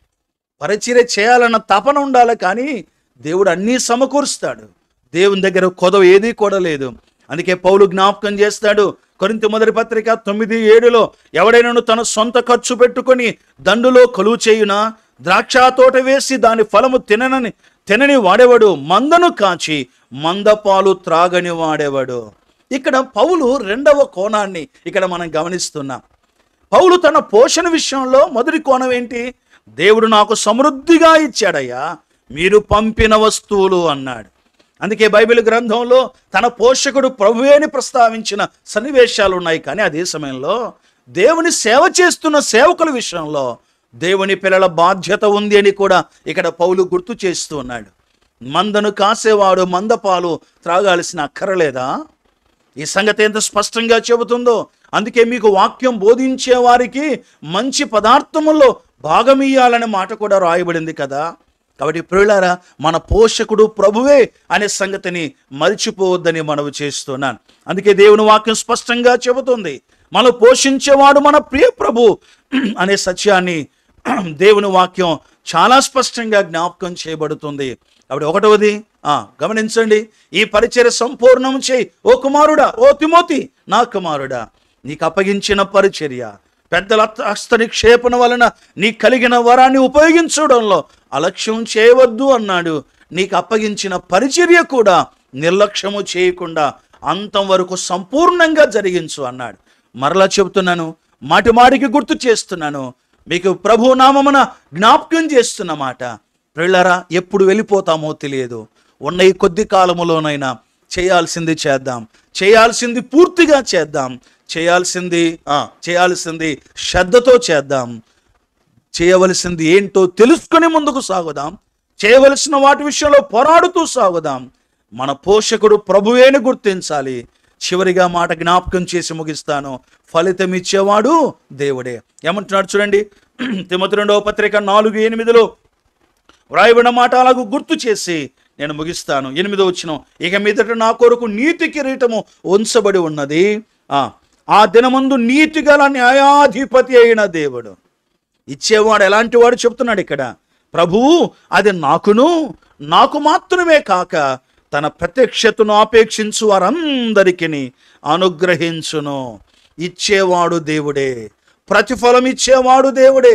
పరిచర్య చేయాలన్న తపన ఉండాలి కానీ దేవుడు అన్నీ సమకూరుస్తాడు దేవుని దగ్గర కొదవ ఏదీ కూడా లేదు అందుకే పౌలు జ్ఞాపకం చేస్తాడు కొరింత మొదటి పత్రిక తొమ్మిది ఏడులో ఎవడైనాను తన సొంత ఖర్చు పెట్టుకొని దండులో కొలువు చేయునా ద్రాక్ష తోట వేసి దాని ఫలము తిననని తినని వాడేవాడు మందను కాచి మందపాలు త్రాగని వాడేవాడు ఇక్కడ పౌలు రెండవ కోణాన్ని ఇక్కడ మనం గమనిస్తున్నాం పౌలు తన పోషణ విషయంలో మొదటి కోణం ఏంటి దేవుడు నాకు సమృద్ధిగా ఇచ్చాడయ్యా మీరు పంపిన వస్తువులు అన్నాడు అందుకే బైబిల్ గ్రంథంలో తన పోషకుడు ప్రభువేని ప్రస్తావించిన సన్నివేశాలు ఉన్నాయి కానీ అదే సమయంలో దేవుని సేవ చేస్తున్న సేవకుల విషయంలో దేవుని పిల్లల బాధ్యత ఉంది అని కూడా ఇక్కడ పౌలు గుర్తు చేస్తూ ఉన్నాడు మందను కాసేవాడు మందపాలు త్రాగాల్సిన అక్కరలేదా ఈ సంగతి ఎంత స్పష్టంగా చెబుతుందో అందుకే మీకు వాక్యం బోధించే వారికి మంచి పదార్థముల్లో భాగమియ్యాలనే మాట కూడా రాయబడింది కదా కాబట్టి ప్రియులారా మన పోషకుడు ప్రభువే అనే సంగతిని మర్చిపోవద్దని మనవి చేస్తున్నాను అందుకే దేవుని వాక్యం స్పష్టంగా చెబుతుంది మనం పోషించేవాడు మన ప్రియ ప్రభు అనే సత్యాన్ని దేవుని వాక్యం చాలా స్పష్టంగా జ్ఞాపకం చేయబడుతుంది కాబట్టి ఒకటవది ఆ గమనించండి ఈ పరిచయ సంపూర్ణం చేయి ఓ కుమారుడా ఓ తిమోతి నా కుమారుడా నీకు అప్పగించిన పరిచర్య పెద్దల హస్త- హస్త నిక్షేపణ వలన నీ కలిగిన వరాన్ని ఉపయోగించడంలో అలక్ష్యం చేయవద్దు అన్నాడు నీకు అప్పగించిన పరిచర్య కూడా నిర్లక్ష్యము చేయకుండా అంతం వరకు సంపూర్ణంగా జరిగించు అన్నాడు మరలా చెబుతున్నాను మాటి మాటికి గుర్తు చేస్తున్నాను మీకు ప్రభు నామమున జ్ఞాపకం చేస్తున్న మాట ప్రిల్లరా ఎప్పుడు వెళ్ళిపోతామో తెలియదు ఉన్న ఈ కొద్ది కాలములోనైనా చేయాల్సింది చేద్దాం చేయాల్సింది పూర్తిగా చేద్దాం చేయాల్సింది ఆ, చేయాల్సింది శ్రద్ధతో చేద్దాం చేయవలసింది ఏంటో తెలుసుకొని ముందుకు సాగుదాం చేయవలసిన వాటి విషయంలో పోరాడుతూ సాగుదాం మన పోషకుడు ప్రభువేని గుర్తించాలి చివరిగా మాట జ్ఞాపకం చేసి ముగిస్తాను ఫలితం ఇచ్చేవాడు దేవుడే ఏమంటున్నాడు చూడండి తిమ్మతి రెండవ పత్రిక నాలుగు ఎనిమిదిలో వ్రాయబడిన మాట అలాగూ గుర్తు చేసి నేను ముగిస్తాను ఎనిమిదో వచ్చిన ఇక మీదట నా కొరకు నీతి కిరీటము ఉంచబడి ఉన్నది ఆ ఆ దినమందు నీతి గల న్యాయాధిపతి అయిన దేవుడు ఇచ్చేవాడు ఎలాంటి వాడు చెప్తున్నాడు ఇక్కడ ప్రభువు అది నాకును నాకు మాత్రమే కాక తన ప్రత్యక్షతను ఆపేక్షించు వారందరికీ అనుగ్రహించును ఇచ్చేవాడు దేవుడే ప్రతిఫలం ఇచ్చేవాడు దేవుడే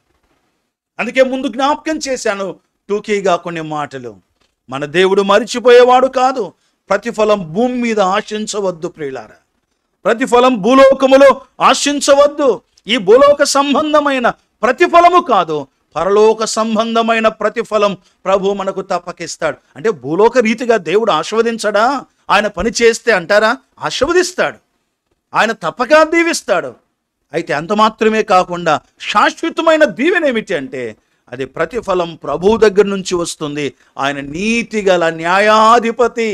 అందుకే ముందు జ్ఞాపకం చేశాను టూకీగా కొన్ని మాటలు మన దేవుడు మరిచిపోయేవాడు కాదు ప్రతిఫలం భూమి మీద ఆశించవద్దు ప్రియులారా ప్రతిఫలం భూలోకములో ఆశించవద్దు ఈ భూలోక సంబంధమైన ప్రతిఫలము కాదు పరలోక సంబంధమైన ప్రతిఫలం ప్రభు మనకు తప్పకిస్తాడు అంటే భూలోక రీతిగా దేవుడు ఆస్వాదించడా ఆయన పని చేస్తే అంటారా ఆస్వాదిస్తాడు ఆయన తప్పక దీవిస్తాడు అయితే అంత మాత్రమే కాకుండా శాశ్వతమైన దీవెన ఏమిటి అంటే అది ప్రతిఫలం ప్రభువు దగ్గర నుంచి వస్తుంది ఆయన నీతి గల న్యాయాధిపతి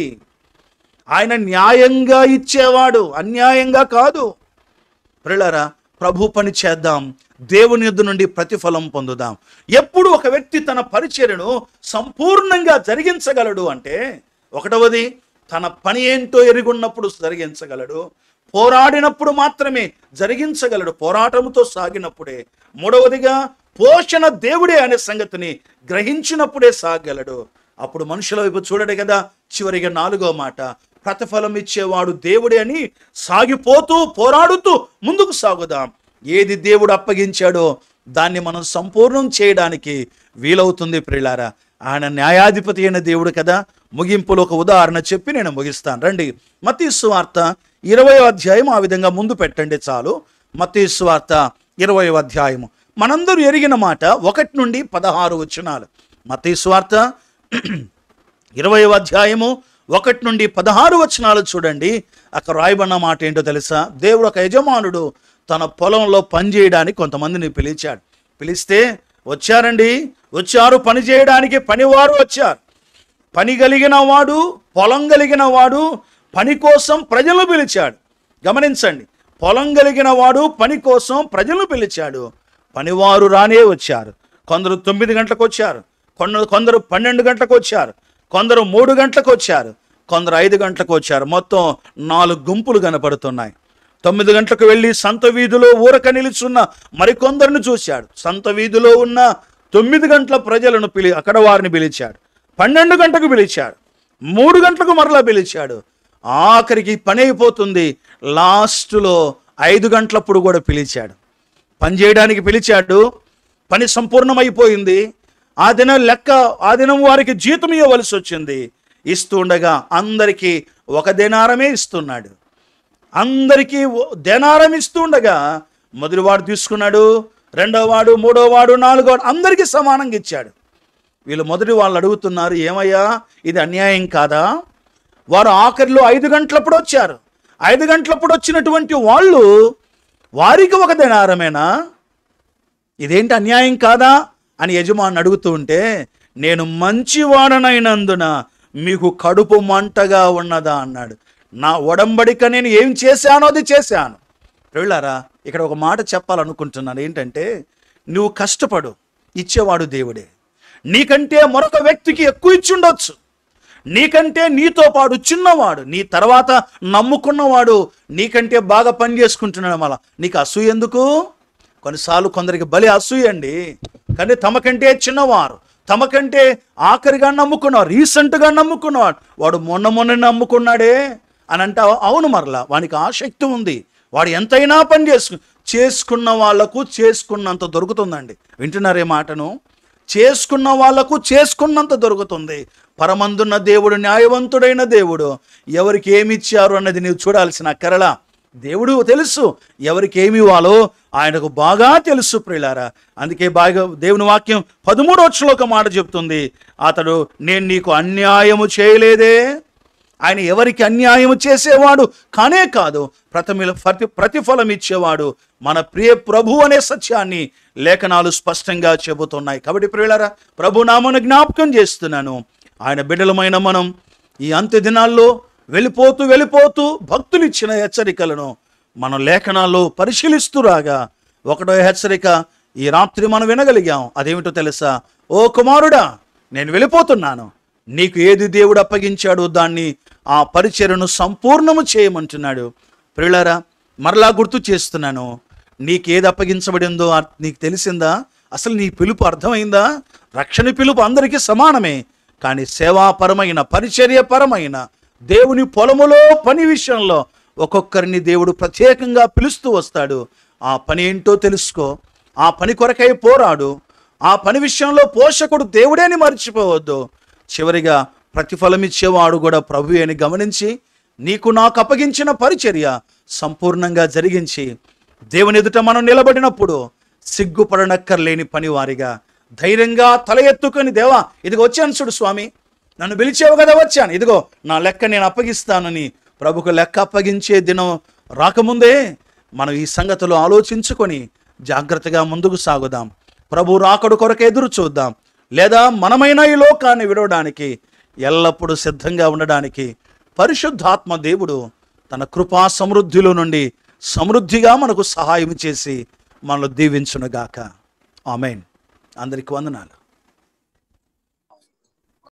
ఆయన న్యాయంగా ఇచ్చేవాడు అన్యాయంగా కాదు ప్రిలరా ప్రభు పని చేద్దాం దేవుని యొద్ద నుండి ప్రతిఫలం పొందుదాం ఎప్పుడు ఒక వ్యక్తి తన పరిచర్యను సంపూర్ణంగా జరిగించగలడు అంటే ఒకటవది తన పని ఏంటో ఎరుగున్నప్పుడు జరిగించగలడు పోరాడినప్పుడు మాత్రమే జరిగించగలడు పోరాటంతో సాగినప్పుడే మూడవదిగా పోషణ దేవుడే అనే సంగతిని గ్రహించినప్పుడే సాగలడు అప్పుడు మనుషుల వైపు చూడడు కదా చివరిగా నాలుగో మాట ప్రతిఫలం ఇచ్చేవాడు దేవుడే అని సాగిపోతూ పోరాడుతూ ముందుకు సాగుదాం ఏది దేవుడు అప్పగించాడో దాన్ని మనం సంపూర్ణం చేయడానికి వీలవుతుంది ప్రిలారా ఆయన న్యాయాధిపతి అయిన దేవుడు కదా ముగింపులో ఒక ఉదాహరణ చెప్పి నేను ముగిస్తాను రండి మతీసు వార్త ఇరవై అధ్యాయం ఆ విధంగా ముందు పెట్టండి చాలు మతీసు వార్త ఇరవై అధ్యాయము మనందరూ ఎరిగిన మాట ఒకటి నుండి పదహారు వచనాలు మత్తయి స్వార్త ఇరవై అధ్యాయము ఒకటి నుండి పదహారు వచనాలు చూడండి అక్కడ రాయబడిన మాట ఏంటో తెలుసా దేవుడు ఒక యజమానుడు తన పొలంలో పని చేయడానికి కొంతమందిని పిలిచాడు పిలిస్తే వచ్చారండి వచ్చారు పని చేయడానికి పనివారు వచ్చారు పని కలిగిన వాడు పొలం కలిగిన వాడు పని కోసం ప్రజలు పిలిచాడు గమనించండి పొలం కలిగిన వాడు పని కోసం ప్రజలు పిలిచాడు పనివారు రానే వచ్చారు కొందరు తొమ్మిది గంటలకు వచ్చారు కొందరు కొందరు పన్నెండు గంటలకు వచ్చారు కొందరు మూడు గంటలకు వచ్చారు కొందరు ఐదు గంటలకు వచ్చారు మొత్తం నాలుగు గుంపులు కనపడుతున్నాయి తొమ్మిది గంటలకు వెళ్ళి సంత వీధిలో ఊరక నిలుచున్న మరికొందరిని చూశాడు సంత వీధిలో ఉన్న తొమ్మిది గంటల ప్రజలను పిలి అక్కడ వారిని పిలిచాడు పన్నెండు గంటకు పిలిచాడు మూడు గంటలకు మరలా పిలిచాడు ఆఖరికి పని అయిపోతుంది లాస్ట్లో ఐదు గంటలప్పుడు కూడా పిలిచాడు పని చేయడానికి పిలిచాడు పని సంపూర్ణమైపోయింది ఆ దినం లెక్క ఆ దినం వారికి జీతం ఇవ్వవలసి వచ్చింది ఇస్తుండగా అందరికీ ఒక దినారమే ఇస్తున్నాడు అందరికీ ఓ- దేనారం ఇస్తుండగా మొదటివాడు తీసుకున్నాడు రెండో వాడు మూడో వాడు నాలుగో వాడు అందరికీ సమానంగా ఇచ్చాడు వీళ్ళు మొదటి వాళ్ళు అడుగుతున్నారు ఏమయ్యా ఇది అన్యాయం కాదా వారు ఆఖరిలో ఐదు గంటలప్పుడు వచ్చారు ఐదు గంటలప్పుడు వచ్చినటువంటి వాళ్ళు వారికి ఒక దినారమేనా ఇదేంటి అన్యాయం కాదా అని యజమాని అడుగుతూ ఉంటే నేను మంచివాడనైనందున మీకు కడుపు మంటగా ఉన్నదా అన్నాడు నా ఒడంబడిక నేను ఏం చేశానో అది చేశాను వెళ్ళారా ఇక్కడ ఒక మాట చెప్పాలనుకుంటున్నాను ఏంటంటే నువ్వు కష్టపడు ఇచ్చేవాడు దేవుడే నీకంటే మరొక వ్యక్తికి ఎక్కువ ఇచ్చి ఉండొచ్చు నీకంటే నీతో పాటు చిన్నవాడు నీ తర్వాత నమ్ముకున్నవాడు నీకంటే బాగా పని చేసుకుంటున్నాడు మళ్ళా నీకు అసూయ ఎందుకు కొన్నిసార్లు కొందరికి బలి అసూయ అండి కానీ తమకంటే చిన్నవారు తమకంటే ఆఖరిగా నమ్ముకున్నవారు రీసెంట్గా నమ్ముకున్నవాడు వాడు మొన్న మొన్న నమ్ముకున్నాడే అని అంటే అవును మరలా వానికి ఆసక్తి ఉంది వాడు ఎంతైనా పని చేసుకు చేసుకున్న వాళ్లకు చేసుకున్నంత దొరుకుతుందండి వింటున్నారే మాటను చేసుకున్న వాళ్లకు చేసుకున్నంత దొరుకుతుంది పరమందున్న దేవుడు న్యాయవంతుడైన దేవుడు ఎవరికి ఏమి ఇచ్చారు అన్నది నీవు చూడాల్సిన కరళ దేవుడు తెలుసు ఎవరికి ఏమి ఇవ్వాలో ఆయనకు బాగా తెలుసు ప్రియులారా అందుకే బాగా దేవుని వాక్యం పదమూడో ఒక మాట చెప్తుంది అతడు నేను నీకు అన్యాయము చేయలేదే ఆయన ఎవరికి అన్యాయం చేసేవాడు కానే కాదు ప్రతిమిల ప్రతి ప్రతిఫలం ఇచ్చేవాడు మన ప్రియ ప్రభు అనే సత్యాన్ని లేఖనాలు స్పష్టంగా చెబుతున్నాయి కాబట్టి ప్రియులరా ప్రభు నామను జ్ఞాపకం చేస్తున్నాను ఆయన బిడ్డలమైన మనం ఈ అంత్య దినాల్లో వెళ్ళిపోతూ వెళ్ళిపోతూ భక్తులు ఇచ్చిన హెచ్చరికలను మనం లేఖనాల్లో పరిశీలిస్తూ రాగా ఒకటో హెచ్చరిక ఈ రాత్రి మనం వినగలిగాం అదేమిటో తెలుసా ఓ కుమారుడా నేను వెళ్ళిపోతున్నాను నీకు ఏది దేవుడు అప్పగించాడో దాన్ని ఆ పరిచర్ను సంపూర్ణము చేయమంటున్నాడు ప్రియులారా మరలా గుర్తు చేస్తున్నాను నీకు ఏది అప్పగించబడిందో అర్- నీకు తెలిసిందా అసలు నీ పిలుపు అర్థమైందా రక్షణ పిలుపు అందరికీ సమానమే కానీ సేవాపరమైన పరిచర్యపరమైన దేవుని పొలములో పని విషయంలో ఒక్కొక్కరిని దేవుడు ప్రత్యేకంగా పిలుస్తూ వస్తాడు ఆ పని ఏంటో తెలుసుకో ఆ పని కొరకై పోరాడు ఆ పని విషయంలో పోషకుడు దేవుడే అని మర్చిపోవద్దు చివరిగా ప్రతిఫలం ఇచ్చేవాడు కూడా ప్రభు అని గమనించి నీకు నాకు అప్పగించిన పరిచర్య సంపూర్ణంగా జరిగించి దేవుని ఎదుట మనం నిలబడినప్పుడు సిగ్గుపడనక్కర్లేని పనివారిగా ధైర్యంగా తల ఎత్తుకొని దేవా ఇదిగో వచ్చాను చూడు స్వామి నన్ను పిలిచావు కదా వచ్చాను ఇదిగో నా లెక్క నేను అప్పగిస్తానని ప్రభుకు లెక్క అప్పగించే దినం రాకముందే మనం ఈ సంగతులు ఆలోచించుకొని జాగ్రత్తగా ముందుకు సాగుదాం ప్రభు రాకడు కొరకు ఎదురు చూద్దాం లేదా మనమైన ఈ లోకాన్ని విడవడానికి ఎల్లప్పుడూ సిద్ధంగా ఉండడానికి పరిశుద్ధాత్మ దేవుడు తన కృపా సమృద్ధిలో నుండి సమృద్ధిగా మనకు సహాయం చేసి మనల్ని దీవించునుగాక ఆమెన్ అందరికి వందనాలు